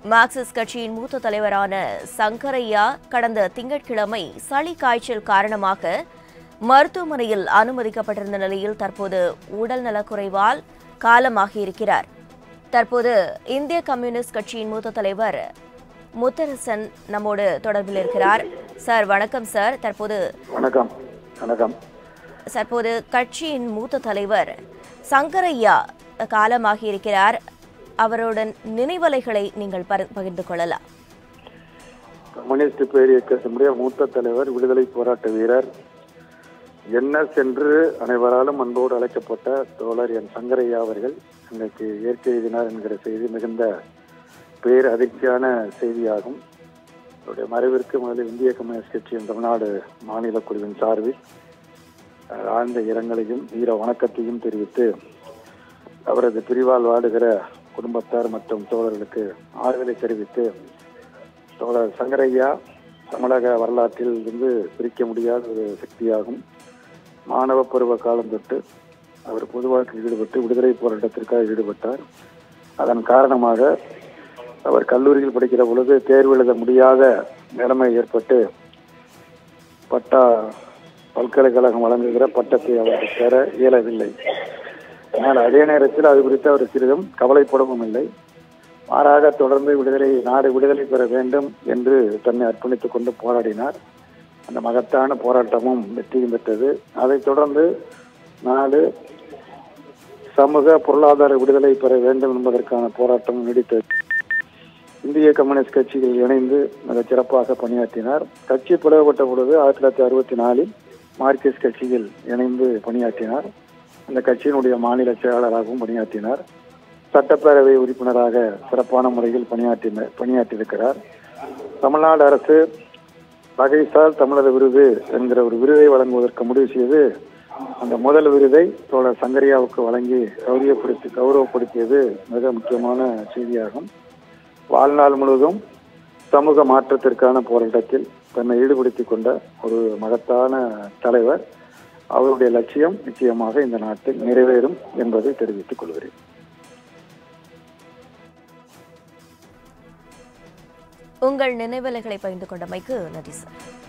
Marxist கட்சியின் மூத்த தலைவரான சங்கரையா கடந்த திங்கட்கிழமை சளி காய்ச்சல் காரணமாக மருத்துவமனையில் அனுமதிக்கப்பட்டிருந்த நிலையில் தற்போது உடல் நலக்குறைவால் காலமாகியிருக்கிறார் தற்போது இந்திய கம்யூனிஸ்ட் கட்சியின் மூத்த தலைவர் முத்தரசன் நம்மோடு தொடர்பில் இருக்கிறார் சார் வணக்கம் சார் தற்போது வணக்கம் வணக்கம் தற்போது கட்சியின் மூத்த தலைவர் சங்கரையா காலமாகியிருக்கிறார் அவருடன் நினைவலைகளை நீங்கள் பர- பகிர்ந்து கொள்ளலாம் கம்யூனிஸ்ட் பேர் இயக்கத்தினுடைய மூத்த தலைவர் விடுதலை போராட்ட வீரர் என்எஸ் என்று அனைவராலும் அன்போடு அழைக்கப்பட்ட தோழர் என் சங்கரையா அவர்கள் இன்னைக்கு இயற்கை எழுதினார் என்கிற செய்தி மிகுந்த பேர் அதிர்ச்சியான செய்தியாகும் அவருடைய மறைவிற்கு முதலில் இந்திய கம்யூனிஸ்ட் கட்சியின் தமிழ்நாடு மாநில குழுவின் சார்பில் அஹ், ஆழ்ந்த இரங்கலையும் வீர வணக்கத்தையும் தெரிவித்து அவரது பிரிவால் வாடுகிற குடும்பத்தார் மற்றும் தோழர்களுக்கு ஆறுதலை தெரிவித்து தோழர் சங்கரையா தமிழக வரலாற்றில் இருந்து பிரிக்க முடியாத ஒரு சக்தியாகும் மாணவ பருவ காலம் தொட்டு அவர் பொது வாழ்க்கையில் ஈடுபட்டு விடுதலை போராட்டத்திற்காக ஈடுபட்டார் அதன் காரணமாக அவர் கல்லூரியில் படிக்கிற பொழுது தேர்வு எழுத முடியாத நிலைமை ஏற்பட்டு பட்டா பல்கலைக்கழகம் வழங்குகிற பட்டத்தை அவர் பெற இயலவில்லை ஆனால் அதே நேரத்தில் அது குறித்து அவர் சிறிதும் கவலைப்படவும் இல்லை மாறாக தொடர்ந்து விடுதலை நாடு விடுதலை பெற வேண்டும் என்று தன்னை அர்ப்பணித்துக் கொண்டு போராடினார் அந்த மகத்தான போராட்டமும் வெற்றியும் பெற்றது அதைத் தொடர்ந்து நாடு சமூக பொருளாதார விடுதலை பெற வேண்டும் என்பதற்கான போராட்டம் நீடித்தது இந்திய கம்யூனிஸ்ட் கட்சியில் இணைந்து மிக சிறப்பாக பணியாற்றினார் கட்சி பிளவுபட்ட பொழுது ஆயிரத்தி தொள்ளாயிரத்தி அறுபத்தி நாலில் மார்க்சிஸ்ட் கட்சியில் இணைந்து பணியாற்றினார் அந்த கட்சியினுடைய மாநில செயலாளராகவும் பணியாற்றினார் சட்டப்பேரவை உறுப்பினராக சிறப்பான முறையில் பணியாற்றின பணியாற்றியிருக்கிறார் தமிழ்நாடு அரசு பகைசால் தமிழர் விருது என்கிற ஒரு விருதை வழங்குவதற்கு முடிவு செய்து அந்த முதல் விருதை தோழர் சங்கரியாவுக்கு வழங்கி கௌரவப்படுத்தி கௌரவப்படுத்தியது மிக முக்கியமான செய்தியாகும் வாழ்நாள் முழுவதும் சமூக மாற்றத்திற்கான போராட்டத்தில் தன்னை ஈடுபடுத்திக் கொண்ட ஒரு மகத்தான தலைவர் அவருடைய லட்சியம் நிச்சயமாக இந்த நாட்டில் நிறைவேறும் என்பதை தெரிவித்துக் கொள்கிறேன் உங்கள் நினைவலைகளை பகிர்ந்து கொண்டமைக்கு நன்றி சார்